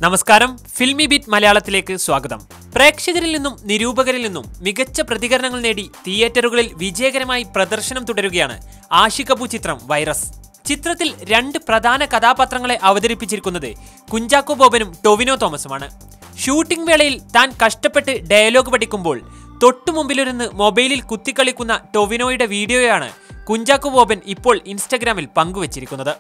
നമസ്കാരം filmy beat മലയാളത്തിലേക്ക് സ്വാഗതം പ്രേക്ഷകരിൽ നിന്നും നിരൂപകരിൽ നിന്നും മികച്ച പ്രതികരണങ്ങൾ നേടി തിയേറ്ററുകളിൽ വിജയകരമായി പ്രദർശനം തുടരുകയാണ് ആഷികബു ചിത്രം വൈറസ് ചിത്രത്തിൽ രണ്ട് പ്രധാന കഥാപാത്രങ്ങളെ അവതരിപ്പിച്ചിരിക്കുന്നത് കുഞ്ചാക്കോ ബോബനും ടൊവിനോ തോമസുമാണ് ഷൂട്ടിംഗ് വേളയിൽ താൻ കഷ്ടപ്പെട്ട് ഡയലോഗ് പഠിക്കുമ്പോൾ തൊട്ടുമുമ്പിലിരുന്ന് മൊബൈലിൽ കുത്തിക്കളിക്കുന്ന ടൊവിനോയുടെ വീഡിയോയാണ് കുഞ്ചാക്കോ ബോബൻ ഇപ്പോൾ ഇൻസ്റ്റഗ്രാമിൽ പങ്കുവച്ചിരിക്കുന്നത്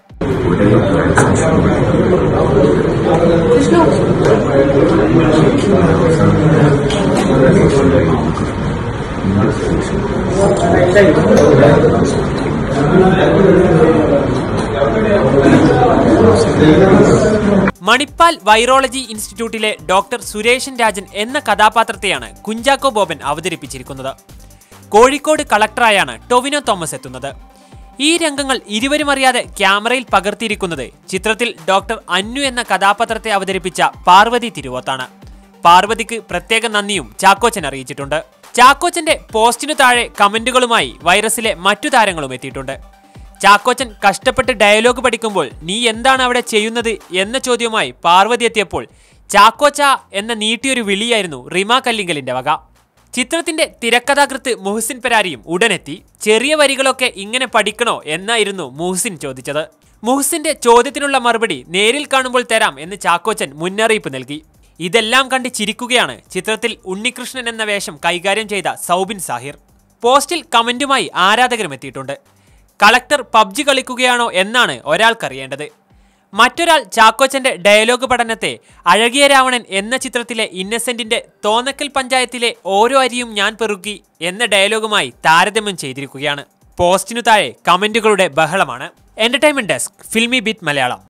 മണിപ്പാൽ വൈറോളജി ഇൻസ്റ്റിറ്റ്യൂട്ടിലെ ഡോക്ടർ സുരേഷൻ രാജൻ എന്ന കഥാപാത്രത്തെയാണ് കുഞ്ചാക്കോ ബോബൻ അവതരിപ്പിച്ചിരിക്കുന്നത് കോഴിക്കോട് കളക്ടറായാണ് ടൊവിനോ തോമസ് എത്തുന്നത് ഈ രംഗങ്ങൾ ഇരുവരും അറിയാതെ ക്യാമറയിൽ പകർത്തിയിരിക്കുന്നത് ചിത്രത്തിൽ ഡോക്ടർ അന്നു എന്ന കഥാപാത്രത്തെ അവതരിപ്പിച്ച പാർവതി തിരുവോത്താണ് പാർവതിക്ക് പ്രത്യേക നന്ദിയും ചാക്കോച്ചൻ അറിയിച്ചിട്ടുണ്ട് ചാക്കോച്ചന്റെ പോസ്റ്റിനു താഴെ കമന്റുകളുമായി വൈറസിലെ മറ്റു താരങ്ങളും എത്തിയിട്ടുണ്ട് ചാക്കോച്ചൻ കഷ്ടപ്പെട്ട് ഡയലോഗ് പഠിക്കുമ്പോൾ നീ എന്താണ് അവിടെ ചെയ്യുന്നത് എന്ന ചോദ്യവുമായി പാർവതി എത്തിയപ്പോൾ ചാക്കോച്ച എന്ന നീട്ടിയൊരു വിളിയായിരുന്നു റിമ കല്ലിങ്കലിന്റെ വക ചിത്രത്തിന്റെ തിരക്കഥാകൃത്ത് മുഹസിൻ പെരാരിയും ഉടനെത്തി ചെറിയ വരികളൊക്കെ ഇങ്ങനെ പഠിക്കണോ എന്നായിരുന്നു മുഹസിൻ ചോദിച്ചത് മുഹസിന്റെ ചോദ്യത്തിനുള്ള മറുപടി നേരിൽ കാണുമ്പോൾ തരാം എന്ന് ചാക്കോച്ചൻ മുന്നറിയിപ്പ് നൽകി ഇതെല്ലാം കണ്ട് ചിരിക്കുകയാണ് ചിത്രത്തിൽ ഉണ്ണികൃഷ്ണൻ എന്ന വേഷം കൈകാര്യം ചെയ്ത സൗബിൻ സാഹിർ പോസ്റ്റിൽ കമന്റുമായി ആരാധകരും എത്തിയിട്ടുണ്ട് കളക്ടർ പബ്ജി കളിക്കുകയാണോ എന്നാണ് ഒരാൾക്കറിയേണ്ടത് മറ്റൊരാൾ ചാക്കോച്ചന്റെ ഡയലോഗ് പഠനത്തെ അഴകിയ രാവണൻ എന്ന ചിത്രത്തിലെ ഇന്നസെന്റിന്റെ തോന്നക്കൽ പഞ്ചായത്തിലെ ഓരോ അരിയും ഞാൻ പെറുക്കി എന്ന ഡയലോഗുമായി താരതമ്യം ചെയ്തിരിക്കുകയാണ് പോസ്റ്റിനു താഴെ കമന്റുകളുടെ ബഹളമാണ് entertainment desk Filmibeat Malayalam